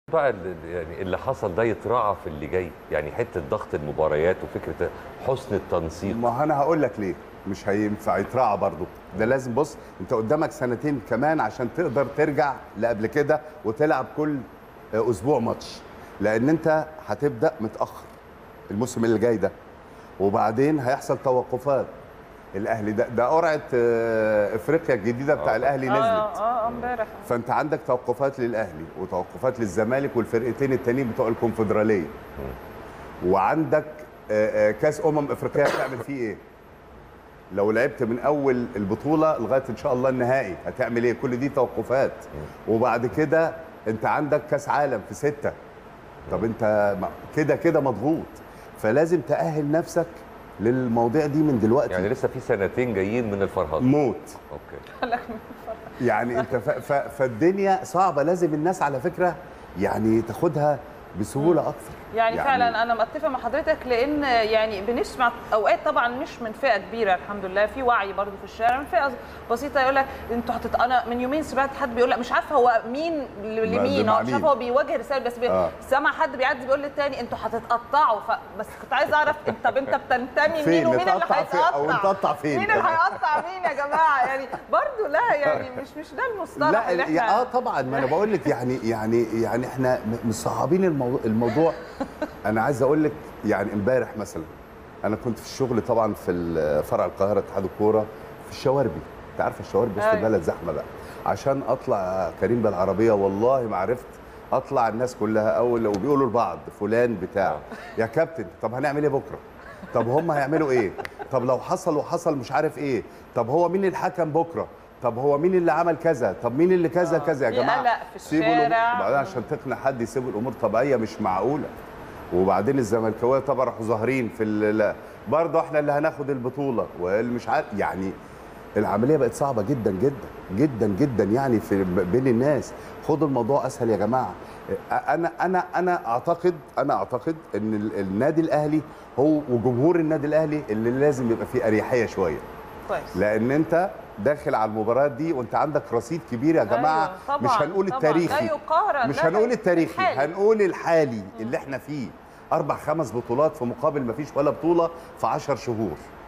بقى اللي يعني اللي حصل ده يتراعى في اللي جاي يعني حته ضغط المباريات وفكره حسن التنسيق ما انا هقول لك ليه مش هينفع يتراعى برضه ده لازم بص انت قدامك سنتين كمان عشان تقدر ترجع لقبل كده وتلعب كل اسبوع ماتش لان انت هتبدا متاخر الموسم اللي جاي ده وبعدين هيحصل توقفات الاهلي ده ده قرعه آه، افريقيا الجديده بتاع آه. الاهلي نزلت اه اه امبارح فانت عندك توقفات للاهلي وتوقفات للزمالك والفرقتين التانيين بتوع الكونفدراليه وعندك آه، آه، كاس امم افريقيه هتعمل فيه ايه لو لعبت من اول البطوله لغايه ان شاء الله النهائي هتعمل ايه كل دي توقفات وبعد كده انت عندك كاس عالم في ستة طب انت ما- كده كده مضغوط فلازم تاهل نفسك للمواضيع دي من دلوقتي يعني لسه في سنتين جايين من الفرهده موت اوكي لك يعني انت ف... ف... فالدنيا صعبه لازم الناس على فكره يعني تاخدها بسهوله اكثر يعني, يعني فعلا انا متفق مع حضرتك لان يعني بنسمع اوقات طبعا مش من فئه كبيره الحمد لله في وعي برضو في الشارع من فئه بسيطه يقول لك انتوا هتت... انا من يومين سمعت حد بيقول لك مش عارفه هو مين ل- لمين مع هو مش مين؟ عارفه هو بيواجه رساله بس بي... آه. سمع حد بيعدي بيقول للتاني انتوا هتتقطعوا ف... بس كنت عايز اعرف انت طب انت بتنتمي فين؟ مين ومين اللي نتقطع فين؟ هيتقطع أو نتقطع فين؟ مين اللي هيقطع مين يا جماعه يعني برضو لا يعني مش مش ده المصطلح لا اللي ال- احنا اه طبعا ما انا بقول لك يعني يعني يعني احنا م- مصعبين الموضوع, الموضوع انا عايز اقول لك يعني امبارح مثلا انا كنت في الشغل طبعا في ال- فرع القاهره اتحاد الكوره في الشواربي انت عارفه الشواربي وسط أيوة. البلد زحمه بقى عشان اطلع كريم بالعربيه والله ما عرفت اطلع الناس كلها اول وبيقولوا لبعض فلان بتاع يا كابتن طب هنعمل ايه بكره طب هم هيعملوا ايه طب لو حصل وحصل مش عارف ايه طب هو مين الحكم بكره طب هو مين اللي عمل كذا طب مين اللي كذا آه. كذا يا في جماعه قلق في سيبوا الأمور- الشارع. وبعدين عشان تقنع حد يسيب الامور طبيعيه مش معقوله وبعدين الزملكاويه طبعا راحوا ظاهرين في ال- لا برضه احنا اللي هناخد البطوله واللي مش عارف يعني العمليه بقت صعبه جدا جدا جدا جدا يعني في بين الناس خدوا الموضوع اسهل يا جماعه انا انا انا اعتقد انا اعتقد ان ال- النادي الاهلي هو وجمهور النادي الاهلي اللي لازم يبقى فيه اريحيه شويه كويس لان انت داخل على المباريات دي وانت عندك رصيد كبير يا جماعه أيوة، طبعاً، مش هنقول طبعاً، التاريخي لا يقارن، مش لا، هنقول لا، التاريخي الحالي. هنقول الحالي اللي احنا فيه اربع خمس بطولات في مقابل ما فيش ولا بطوله في 10 شهور